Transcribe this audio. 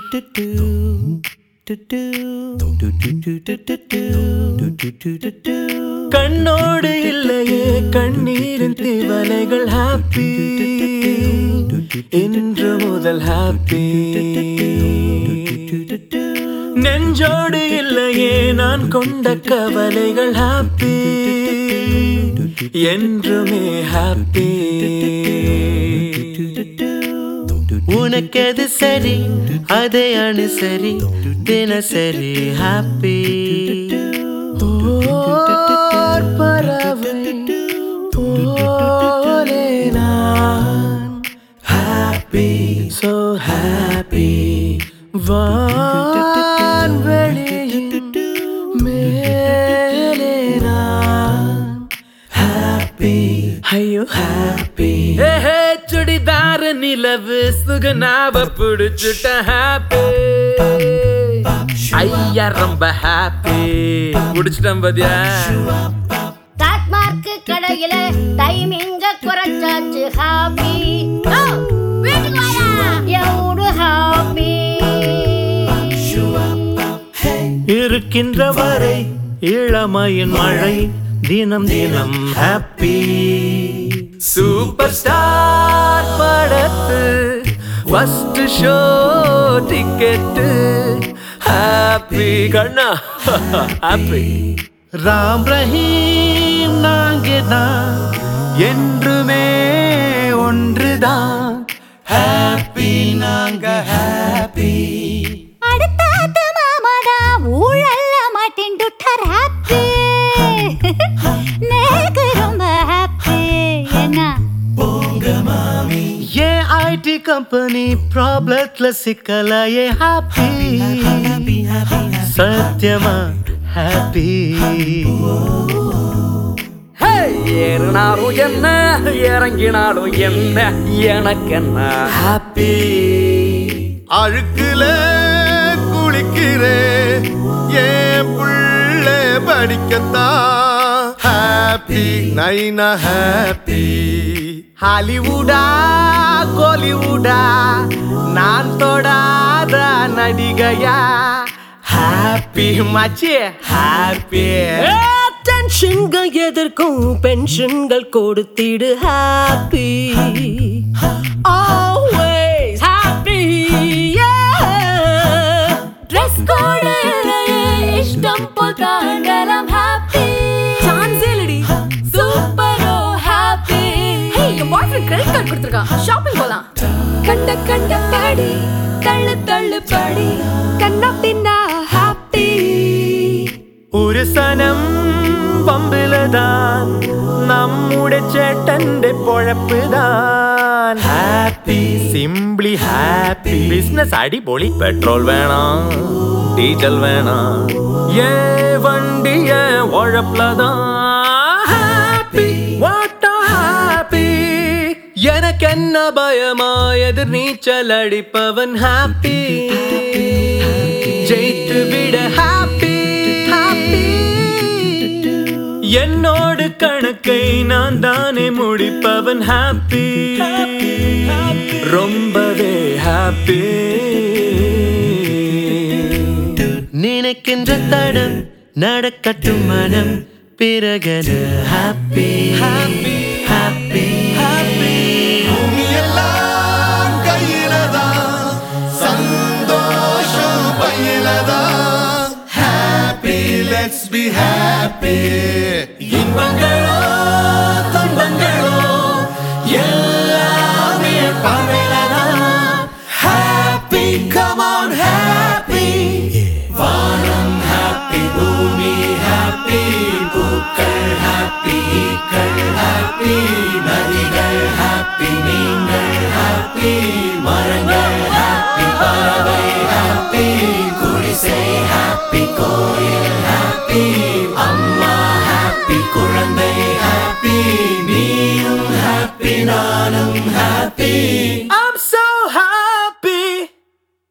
கண்ணோடு இல்லையே கண்ணீரின் திவலைகள் ஹாப்பி இன்று முதல் ஹாப்பி நெஞ்சோடு இல்லையே நான் கொண்ட கவலைகள் ஹாப்பி என்றுமே ஹாப்பி உனக்கெது சரி அதை அனுசரி தினசரி ஹாப்பி ஓர் பறவை போலே நான் ஹாப்பி so happy வான்வெளியின் மேலே நான் ஹாப்பி ஐயோ ஹாப்பி ஹே சுடிதார் நிலவு சுகனாவ பிடிச்சிட்ட ஹாப்பி ஐயா ரொம்ப ஹாப்பி பிடிச்சிட்டேன் பாத்தியா டாட்மார்க்கு கடையில டைமிங்க குறைச்சாச்சு ஹாப்பி வீட்டுக்கு வாடா எவ்வளவு ஹாப்பி இருக்கின்ற வரை இளமையின் மழை தினம் தினம் ஹாப்பி சூப்பர் ஸ்டார் படத்து ஃபர்ஸ்ட் ஷோ டிக்கெட்டு ஹாப்பி கண்ணா ஹாப்பி ராம் ரஹீம் நாங்க தான் என்றுமே ஒன்றுதான் ஹாப்பி நாங்க ஹாப்பி அடுத்தாத்த மாமாடா ஊழல்ல மாட்டேன் டுட்டர் ஹாப்பி நேக்கு ரொம்ப ஹாப்பி என்ன ஏன் ஐடி கம்பெனி ப்ராப்ளத்துல சிக்கலையே ஹாப்பி சத்தியமா ஹாப்பி ஏறினாலும் என்ன இறங்கினாலும் என்ன எனக்கு என்ன ஹாப்பி அழுக்குல குளிக்கிறே ஏன் புள்ள படிக்கத்தான் ஹாப்பி நைனா ஹாப்பி ஹாலிவுடா கோலிவுடா நான் தொடாத நடிகையா ஹாப்பி மச்சி ஹாப்பி டென்ஷன்கள் எதற்கும் பென்ஷன்கள் கொடுத்திடு happy always happy dress code இஷ்டம் போல் தாண்டலாம் ஹாப்பி சான்ஸ் இல்லடி சூப்பரோ ஹாப்பி என் பாய் ஃப்ரெண்ட் கிரெடிட் கார்டு கொடுத்துருக்கான் ஷாப்பிங் போலாம் கண்ட கண்ட படி தள்ளு தள்ளு படி கண்ணா பின்னா ஹாப்பி ഒരു സനം പമ്പിലതാൻ നമ്മുടെ ചേട്ടന്റെ പൊഴപ്പുതാൻ ഹാപ്പി സിംപ്ലി ഹാപ്പി ബിസിനസ് അടിപൊളി പെട്രോൾ വേണം ഡീസൽ വേണം ഏ വണ്ടിയ ഉഴപ്പുലതാൻ ഹാപ്പി വാട്ട ഹാപ്പി எனக்கென்ன பயமா எதிர் நீச்சல் அடிப்பவன் ஹாப்பி ஜெயித்து விட ஹாப்பி ஹாப்பி என்னோடு கணக்கை நான் தானே முடிப்பவன் ஹாப்பி ரொம்பவே ஹாப்பி நினைக்கின்ற தடம் நடக்கட்டும் மனம் பிறகன ஹாப்பி ஹாப்பி ஹாப்பி ஹாப்பி பூமியெல்லாம் கையிலதான் சந்தோஷம் பையிலதான் ஹாப்பி லெட்ஸ் பி ஹாப்பி இன்பங்களோ